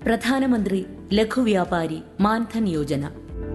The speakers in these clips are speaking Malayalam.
പ്രധാനമന്ത്രി ലഘുവ്യാപാരി മാൻധൻ യോജന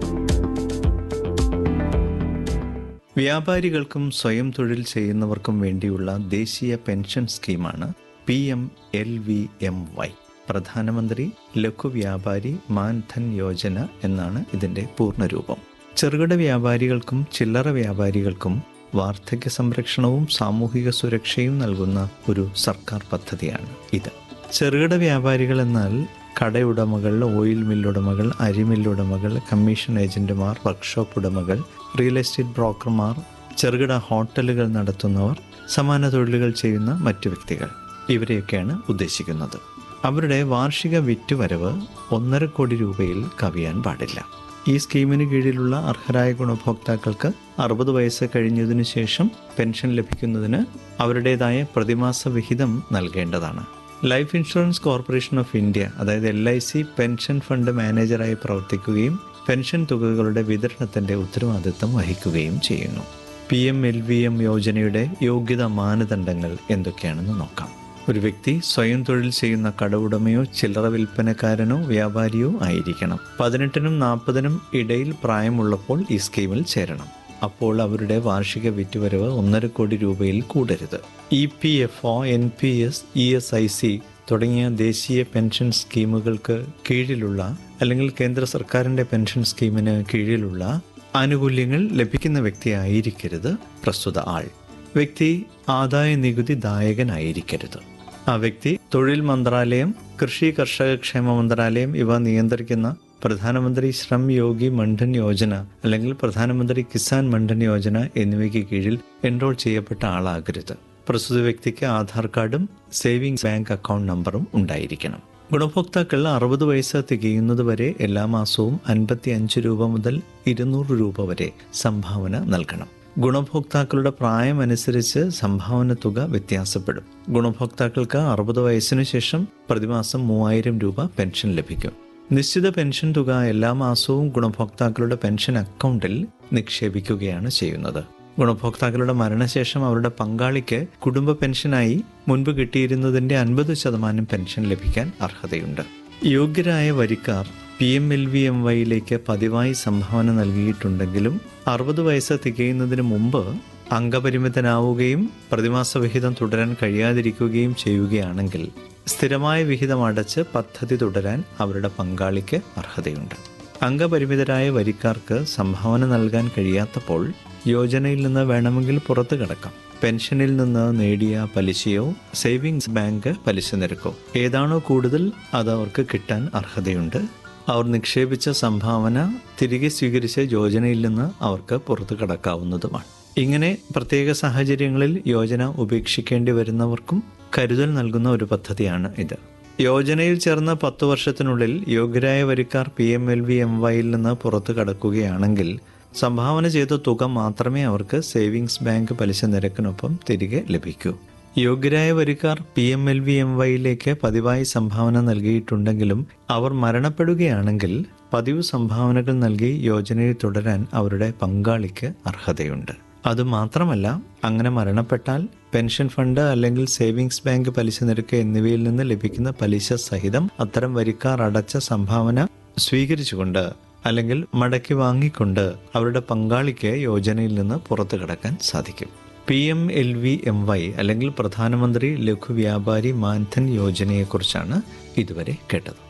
വ്യാപാരികൾക്കും സ്വയം തൊഴിൽ ചെയ്യുന്നവർക്കും വേണ്ടിയുള്ള ദേശീയ പെൻഷൻ സ്കീമാണ് P M L V M Y പ്രധാനമന്ത്രി ലഘു വ്യാപാരി മാൻധൻ യോജന എന്നാണ് ഇതിന്റെ പൂർണ്ണരൂപം ചെറുകിട വ്യാപാരികൾക്കും ചില്ലറ വ്യാപാരികൾക്കും വാർദ്ധക്യ സംരക്ഷണവും സാമൂഹിക സുരക്ഷയും നൽകുന്ന ഒരു സർക്കാർ പദ്ധതിയാണ് ഇത് ചെറുകിട വ്യാപാരികൾ എന്നാൽ കടയുടമകൾ ഓയിൽ മില്ലുടമകൾ അരിമില്ലുടമകൾ കമ്മീഷൻ ഏജന്റുമാർ വർക്ക്ഷോപ്പ് ഉടമകൾ റിയൽ എസ്റ്റേറ്റ് ബ്രോക്കർമാർ ചെറുകിട ഹോട്ടലുകൾ നടത്തുന്നവർ സമാന തൊഴിലുകൾ ചെയ്യുന്ന മറ്റു വ്യക്തികൾ ഇവരെയൊക്കെയാണ് ഉദ്ദേശിക്കുന്നത് അവരുടെ വാർഷിക വിറ്റുവരവ് ഒന്നര കോടി രൂപയിൽ കവിയാൻ പാടില്ല ഈ സ്കീമിന് കീഴിലുള്ള അർഹരായ ഗുണഭോക്താക്കൾക്ക് അറുപത് വയസ്സ് കഴിഞ്ഞതിനു ശേഷം പെൻഷൻ ലഭിക്കുന്നതിന് അവരുടേതായ പ്രതിമാസ വിഹിതം നൽകേണ്ടതാണ് life insurance corporation of India അതായത് L I C pension fund മാനേജറായി പ്രവർത്തിക്കുകയും പെൻഷൻ തുകകളുടെ വിതരണത്തിന്റെ ഉത്തരവാദിത്തം വഹിക്കുകയും ചെയ്യുന്നു P M L V M യോജനയുടെ യോഗ്യതാ മാനദണ്ഡങ്ങൾ എന്തൊക്കെയാണെന്ന് നോക്കാം ഒരു വ്യക്തി സ്വയം തൊഴിൽ ചെയ്യുന്ന കടവുടമയോ ചില്ലറ വിൽപ്പനക്കാരനോ വ്യാപാരിയോ ആയിരിക്കണം പതിനെട്ടിനും നാൽപ്പതിനും ഇടയിൽ പ്രായമുള്ളപ്പോൾ ഈ സ്കീമിൽ ചേരണം അപ്പോൾ അവരുടെ വാർഷിക വിറ്റുവരവ് ഒന്നര കോടി രൂപയിൽ കൂടരുത് E P F O N P S E S I C തുടങ്ങിയ ദേശീയ പെൻഷൻ സ്കീമുകൾക്ക് കീഴിലുള്ള അല്ലെങ്കിൽ കേന്ദ്ര സർക്കാരിന്റെ പെൻഷൻ സ്കീമിന് കീഴിലുള്ള ആനുകൂല്യങ്ങൾ ലഭിക്കുന്ന വ്യക്തിയായിരിക്കരുത് പ്രസ്തുത ആൾ വ്യക്തി ആദായ നികുതി ദായകനായിരിക്കരുത് ആ വ്യക്തി തൊഴിൽ മന്ത്രാലയം കൃഷി കർഷക ക്ഷേമ മന്ത്രാലയം ഇവ നിയന്ത്രിക്കുന്ന പ്രധാനമന്ത്രി ശ്രം യോഗി മണ്ഡൻ യോജന അല്ലെങ്കിൽ പ്രധാനമന്ത്രി കിസാൻ മണ്ഡൻ യോജന എന്നിവയ്ക്ക് കീഴിൽ എൻറോൾ ചെയ്യപ്പെട്ട ആളാകരുത് പ്രസ്തുത വ്യക്തിക്ക് ആധാർ കാർഡും സേവിങ്സ് ബാങ്ക് അക്കൗണ്ട് നമ്പറും ഉണ്ടായിരിക്കണം ഗുണഭോക്താക്കൾ അറുപത് വയസ്സ് തികയുന്നത് വരെ എല്ലാ മാസവും അൻപത്തി അഞ്ച് രൂപ മുതൽ ഇരുന്നൂറ് രൂപ വരെ സംഭാവന നൽകണം ഗുണഭോക്താക്കളുടെ പ്രായം അനുസരിച്ച് സംഭാവന തുക വ്യത്യാസപ്പെടും ഗുണഭോക്താക്കൾക്ക് അറുപത് വയസ്സിനു ശേഷം പ്രതിമാസം മൂവായിരം രൂപ പെൻഷൻ ലഭിക്കും നിശ്ചിത പെൻഷൻ തുക എല്ലാ മാസവും ഗുണഭോക്താക്കളുടെ പെൻഷൻ അക്കൗണ്ടിൽ നിക്ഷേപിക്കുകയാണ് ചെയ്യുന്നത് ഗുണഭോക്താക്കളുടെ മരണശേഷം അവരുടെ പങ്കാളിക്ക് കുടുംബ പെൻഷനായി മുൻപ് കിട്ടിയിരുന്നതിന്റെ അൻപത് ശതമാനം പെൻഷൻ ലഭിക്കാൻ അർഹതയുണ്ട് യോഗ്യരായ വരിക്കാർ P M L V M വൈയിലേക്ക് പതിവായി സംഭാവന നൽകിയിട്ടുണ്ടെങ്കിലും അറുപത് വയസ്സ് തികയുന്നതിന് മുമ്പ് അംഗപരിമിതനാവുകയും പ്രതിമാസ വിഹിതം തുടരാൻ കഴിയാതിരിക്കുകയും ചെയ്യുകയാണെങ്കിൽ സ്ഥിരമായ വിഹിതം അടച്ച് പദ്ധതി തുടരാൻ അവരുടെ പങ്കാളിക്ക് അർഹതയുണ്ട് അംഗപരിമിതരായ വരിക്കാർക്ക് സംഭാവന നൽകാൻ കഴിയാത്തപ്പോൾ യോജനയിൽ നിന്ന് വേണമെങ്കിൽ പുറത്തു കിടക്കാം പെൻഷനിൽ നിന്ന് നേടിയ പലിശയോ സേവിങ്സ് ബാങ്ക് പലിശ നിരക്കോ ഏതാണോ കൂടുതൽ അത് അവർക്ക് കിട്ടാൻ അർഹതയുണ്ട് അവർ നിക്ഷേപിച്ച സംഭാവന തിരികെ സ്വീകരിച്ച യോജനയിൽ നിന്ന് അവർക്ക് പുറത്തു കടക്കാവുന്നതുമാണ് ഇങ്ങനെ പ്രത്യേക സാഹചര്യങ്ങളിൽ യോജന ഉപേക്ഷിക്കേണ്ടി വരുന്നവർക്കും കരുതൽ നൽകുന്ന ഒരു പദ്ധതിയാണ് ഇത് യോജനയിൽ ചേർന്ന പത്തു വർഷത്തിനുള്ളിൽ യോഗ്യരായ വരിക്കാർ P M L V M വൈയിൽ നിന്ന് പുറത്തു കടക്കുകയാണെങ്കിൽ സംഭാവന ചെയ്ത തുക മാത്രമേ അവർക്ക് സേവിങ്സ് ബാങ്ക് പലിശ നിരക്കിനൊപ്പം തിരികെ ലഭിക്കൂ യോഗ്യരായ വരിക്കാർ P M L V M വൈയിലേക്ക് പതിവായി സംഭാവന നൽകിയിട്ടുണ്ടെങ്കിലും അവർ മരണപ്പെടുകയാണെങ്കിൽ പതിവ് സംഭാവനകൾ നൽകി യോജനയിൽ തുടരാൻ അവരുടെ പങ്കാളിക്ക് അർഹതയുണ്ട് അതുമാത്രമല്ല അങ്ങനെ മരണപ്പെട്ടാൽ പെൻഷൻ ഫണ്ട് അല്ലെങ്കിൽ സേവിങ്സ് ബാങ്ക് പലിശ നിരക്ക് എന്നിവയിൽ നിന്ന് ലഭിക്കുന്ന പലിശ സഹിതം അത്തരം വരിക്കാർ അടച്ച സംഭാവന സ്വീകരിച്ചുകൊണ്ട് അല്ലെങ്കിൽ മടക്കി വാങ്ങിക്കൊണ്ട് അവരുടെ പങ്കാളിക്ക് യോജനയിൽ നിന്ന് പുറത്തു കടക്കാൻ സാധിക്കും P M L V M Y അല്ലെങ്കിൽ പ്രധാനമന്ത്രി ലഘു വ്യാപാരി മാൻധൻ യോജനയെക്കുറിച്ചാണ് ഇതുവരെ കേട്ടത്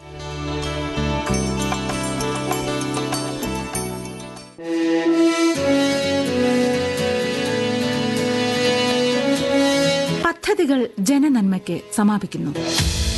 പദ്ധതികൾ ജനനന്മയ്ക്ക് സമാപിക്കുന്നു